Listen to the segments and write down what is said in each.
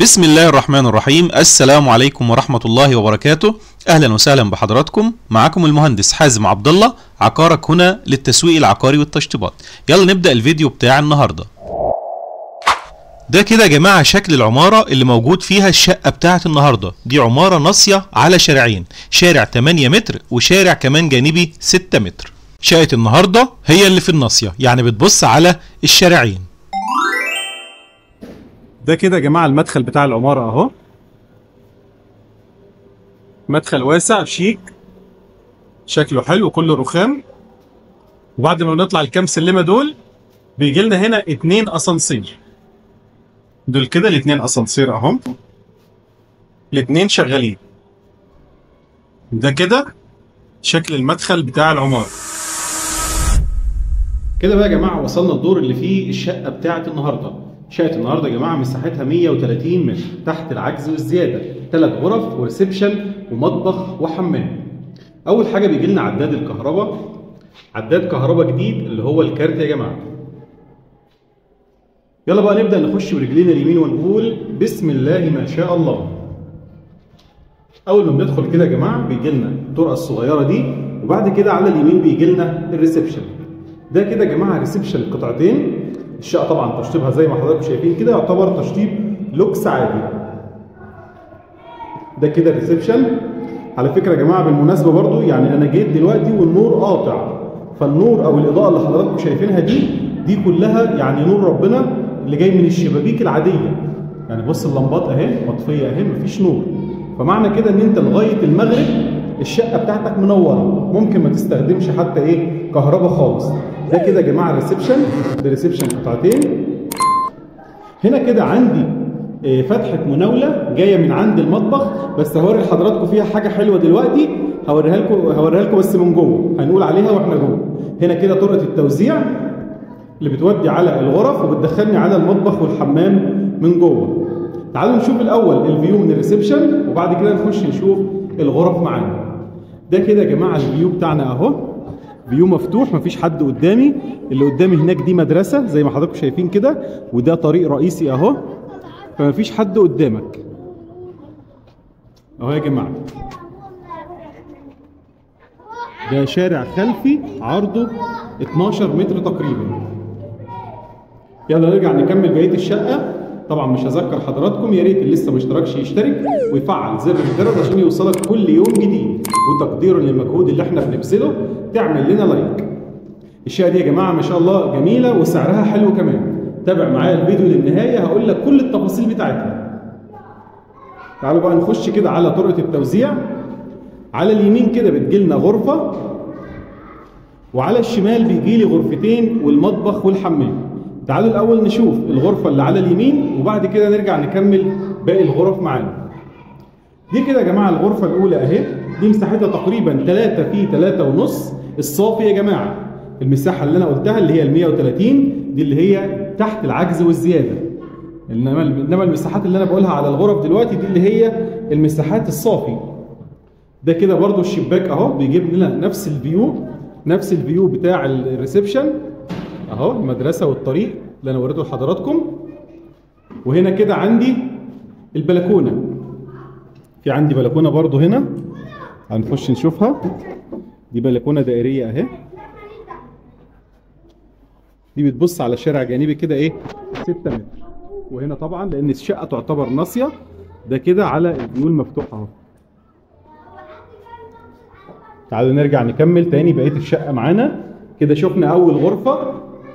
بسم الله الرحمن الرحيم السلام عليكم ورحمة الله وبركاته أهلا وسهلا بحضراتكم معكم المهندس حازم عبد الله عقارك هنا للتسويق العقاري والتشطيبات يلا نبدأ الفيديو بتاع النهاردة ده كده يا جماعة شكل العمارة اللي موجود فيها الشقة بتاعت النهاردة دي عمارة ناصية على شارعين شارع 8 متر وشارع كمان جانبي 6 متر شقة النهاردة هي اللي في الناصية يعني بتبص على الشارعين ده كده يا جماعة المدخل بتاع العمارة اهو مدخل واسع شيك شكله حلو كله رخام وبعد ما نطلع الكام سلمة دول بيجي لنا هنا اتنين اسانسير دول كده الاتنين اسانسير اهم الاتنين شغالين ده كده شكل المدخل بتاع العمارة كده بقى يا جماعة وصلنا الدور اللي فيه الشقة بتاعة النهاردة شقة النهاردة يا جماعة مساحتها 130 متر تحت العجز والزيادة ثلاث غرف وريسبشن ومطبخ وحمام أول حاجة بيجي لنا عداد الكهرباء عداد كهرباء جديد اللي هو الكارت يا جماعة يلا بقى نبدأ نخش برجلينا اليمين ونقول بسم الله ما شاء الله أول ما بندخل كده يا جماعة بيجي لنا الطرقة الصغيرة دي وبعد كده على اليمين بيجي لنا الريسبشن ده كده يا جماعة ريسبشن قطعتين الشقه طبعا تشطيبها زي ما حضراتكم شايفين كده يعتبر تشطيب لوكس عادي ده كده الريسبشن على فكره يا جماعه بالمناسبه برضو يعني انا جيت دلوقتي والنور قاطع فالنور او الاضاءه اللي حضراتكم شايفينها دي دي كلها يعني نور ربنا اللي جاي من الشبابيك العاديه يعني بص اللمبات اهي مطفيه اهي مفيش نور فمعنى كده ان انت لغايه المغرب الشقه بتاعتك منوره ممكن ما تستخدمش حتى ايه كهرباء خالص ده كده يا جماعه الريسبشن ده ريسبشن قطعتين هنا كده عندي فتحه مناوله جايه من عند المطبخ بس هوري لحضراتكم فيها حاجه حلوه دلوقتي هوريها لكم هوريها لكم بس من جوه هنقول عليها واحنا جوه هنا كده طرقه التوزيع اللي بتودي على الغرف وبتدخلني على المطبخ والحمام من جوه تعالوا نشوف الاول الفيو من الريسبشن وبعد كده نخش نشوف الغرف معانا ده كده يا جماعه الفيو بتاعنا اهو فيو مفتوح مفيش حد قدامي اللي قدامي هناك دي مدرسه زي ما حضراتكم شايفين كده وده طريق رئيسي اهو فمفيش حد قدامك اهو يا جماعه ده شارع خلفي عرضه 12 متر تقريبا يلا نرجع نكمل بقيه الشقه طبعا مش هذكر حضراتكم يا ريت اللي لسه ما اشتركش يشترك ويفعل زر الجرس عشان يوصلك كل يوم جديد وتقديرا للمجهود اللي احنا بنبذله تعمل لنا لايك الشقه دي يا جماعه ما شاء الله جميله وسعرها حلو كمان تابع معايا الفيديو للنهايه هقول لك كل التفاصيل بتاعتها تعالوا بقى نخش كده على طرقه التوزيع على اليمين كده بتجيلنا غرفه وعلى الشمال بيجي لي غرفتين والمطبخ والحمام تعالوا الاول نشوف الغرفه اللي على اليمين وبعد كده نرجع نكمل باقي الغرف معانا دي كده يا جماعه الغرفه الاولى اهي دي مساحتها تقريبا 3 في 3 ونص الصافي يا جماعه المساحه اللي انا قلتها اللي هي ال 130 دي اللي هي تحت العجز والزياده انما انما المساحات اللي انا بقولها على الغرف دلوقتي دي اللي هي المساحات الصافي ده كده برضو الشباك اهو بيجيب لنا نفس الفيو نفس الفيو بتاع الريسبشن اهو المدرسه والطريق اللي انا وريته لحضراتكم وهنا كده عندي البلكونه في عندي بلكونه برضو هنا هنخش نشوفها دي بلكونه دائريه اهي دي بتبص على شارع جانبي كده ايه 6 متر وهنا طبعا لان الشقه تعتبر ناصيه ده كده على الفيو المفتوح اهو تعالوا نرجع نكمل تاني بقيه الشقه معانا كده شفنا اول غرفه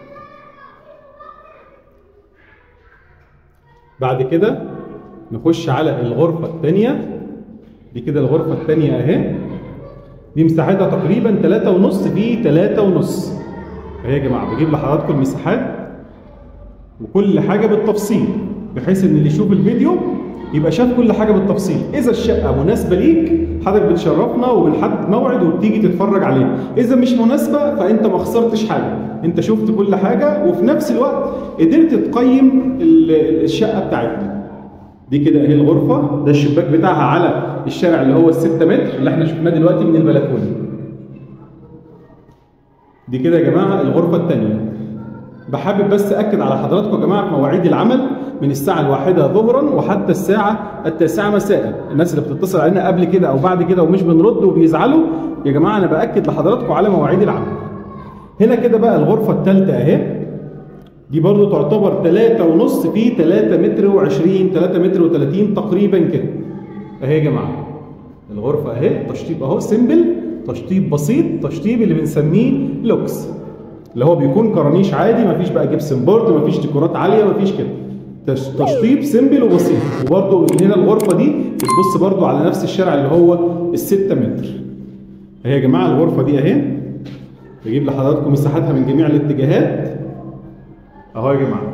بعد كده نخش على الغرفة الثانية دي كده الغرفة الثانية اهي دي مساحتها تقريبا 3 ونص في 3 ونص اهي يا جماعة بجيب لحضراتكم المساحات وكل حاجة بالتفصيل بحيث ان اللي يشوف الفيديو يبقى شاف كل حاجة بالتفصيل إذا الشقة مناسبة ليك حضرتك بتشرفنا وبنحدد موعد وبتيجي تتفرج عليه إذا مش مناسبة فأنت ما خسرتش حاجة أنت شفت كل حاجة وفي نفس الوقت قدرت تقيم الشقة بتاعتنا دي كده اهي الغرفة ده الشباك بتاعها على الشارع اللي هو الستة متر اللي احنا شفناه دلوقتي من البلكونة دي كده يا جماعة الغرفة الثانية بحابب بس اكد على حضراتكم يا جماعه في مواعيد العمل من الساعه الواحدة ظهرا وحتى الساعه التاسعه مساء الناس اللي بتتصل علينا قبل كده او بعد كده ومش بنرد وبيزعلوا يا جماعه انا باكد لحضراتكم على مواعيد العمل هنا كده بقى الغرفه الثالثه اهي دي برضو تعتبر 3 ونص في 3 متر و20 3 متر و30 تقريبا كده اهي يا جماعه الغرفه اهي تشطيب اهو سيمبل تشطيب بسيط تشطيب اللي بنسميه لوكس اللي هو بيكون كرانيش عادي مفيش بقى جبسن بورد مفيش ديكورات عاليه مفيش كده تش- تشطيب سيمبل وبسيط وبرضو من هنا الغرفه دي بتبص برضو على نفس الشارع اللي هو الستة متر اهي يا جماعه الغرفه دي اهي بجيب لحضراتكم مساحتها من جميع الاتجاهات اهو يا جماعه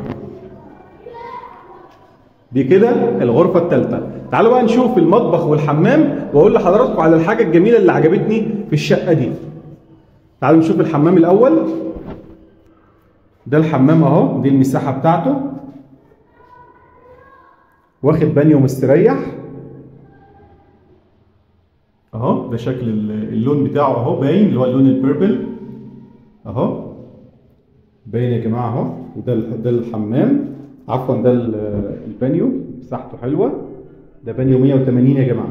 دي كده الغرفه الثالثه تعالوا بقى نشوف المطبخ والحمام واقول لحضراتكم على الحاجه الجميله اللي عجبتني في الشقه دي تعالوا نشوف الحمام الاول ده الحمام اهو دي المساحه بتاعته واخد بانيو مستريح اهو ده شكل ال- اللون بتاعه اهو باين اللي هو اللون البيربل اهو باين يا جماعه اهو وده ال- ده الحمام عفوا ده ال- البانيو مساحته حلوه ده بانيو 180 يا جماعه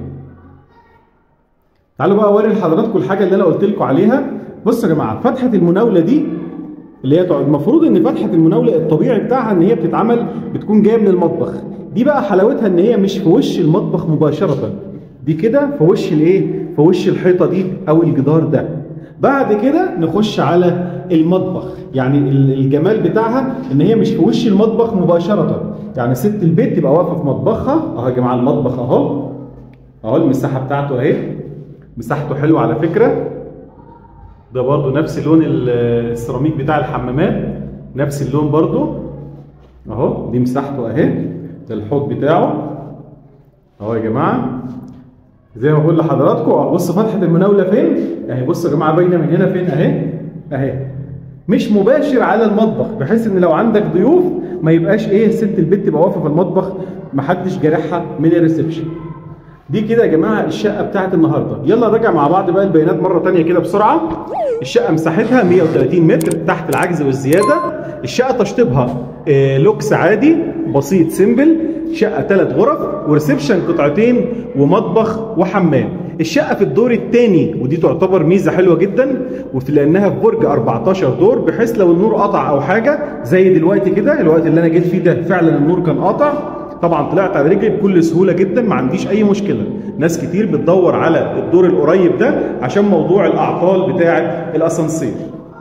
تعالوا بقى اوري لحضراتكم الحاجه اللي انا قلت لكم عليها بصوا يا جماعه فتحه المناوله دي اللي هي تقعد- المفروض ان فتحه المناوله الطبيعي بتاعها ان هي بتتعمل بتكون جايه من المطبخ دي بقى حلاوتها ان هي مش في وش المطبخ مباشره دي كده في وش الايه في وش الحيطه دي او الجدار ده بعد كده نخش على المطبخ يعني ال- الجمال بتاعها ان هي مش في وش المطبخ مباشره يعني ست البيت تبقى واقفه في مطبخها اهو يا جماعه المطبخ اهو اهو المساحه بتاعته اهي مساحته حلوه على فكره ده برضو نفس لون ال- السيراميك بتاع الحمامات نفس اللون برضو اهو دي مساحته اهي ده الحوض بتاعه اهو يا جماعه زي ما بقول لحضراتكم اهو بصوا فتحه المناوله فين اهي بصوا يا جماعه باينه من هنا فين اهي اهي مش مباشر على المطبخ بحيث ان لو عندك ضيوف ما يبقاش ايه ست البيت تبقى واقفه في المطبخ محدش جارحها من الريسبشن دي كده يا جماعه الشقه بتاعت النهارده يلا نراجع مع بعض بقى البيانات مره تانية كده بسرعه الشقه مساحتها 130 متر تحت العجز والزياده الشقه تشطيبها آه، لوكس عادي بسيط سيمبل شقه ثلاث غرف وريسبشن قطعتين ومطبخ وحمام الشقه في الدور الثاني ودي تعتبر ميزه حلوه جدا وفي لانها في برج 14 دور بحيث لو النور قطع او حاجه زي دلوقتي كده الوقت اللي انا جيت فيه ده فعلا النور كان قاطع طبعا طلعت على رجلي بكل سهوله جدا ما عنديش اي مشكله ناس كتير بتدور على الدور القريب ده عشان موضوع الاعطال بتاعه الاسانسير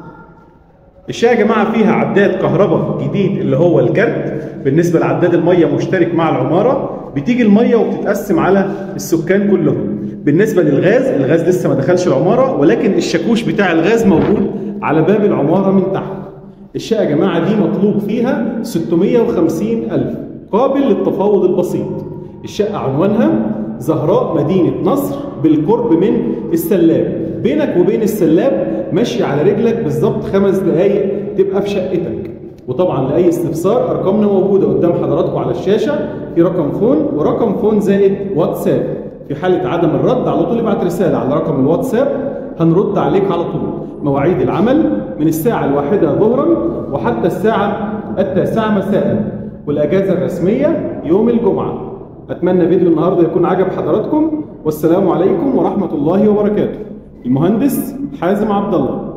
الشقه يا جماعه فيها عداد كهرباء جديد اللي هو الكارت بالنسبه لعداد الميه مشترك مع العماره بتيجي الميه وبتتقسم على السكان كلهم بالنسبه للغاز الغاز لسه ما دخلش العماره ولكن الشاكوش بتاع الغاز موجود على باب العماره من تحت الشقه يا جماعه دي مطلوب فيها 650 الف قابل للتفاوض البسيط الشقه عنوانها زهراء مدينه نصر بالقرب من السلاب بينك وبين السلاب ماشي على رجلك بالظبط خمس دقايق تبقى في شقتك وطبعا لاي استفسار ارقامنا موجوده قدام حضراتكم على الشاشه في رقم فون ورقم فون زائد واتساب في حاله عدم الرد على طول ابعت رساله على رقم الواتساب هنرد عليك على طول مواعيد العمل من الساعه الواحدة ظهرا وحتى الساعه التاسعه مساء والاجازه الرسميه يوم الجمعه اتمنى فيديو النهارده يكون عجب حضراتكم والسلام عليكم ورحمه الله وبركاته المهندس حازم عبد الله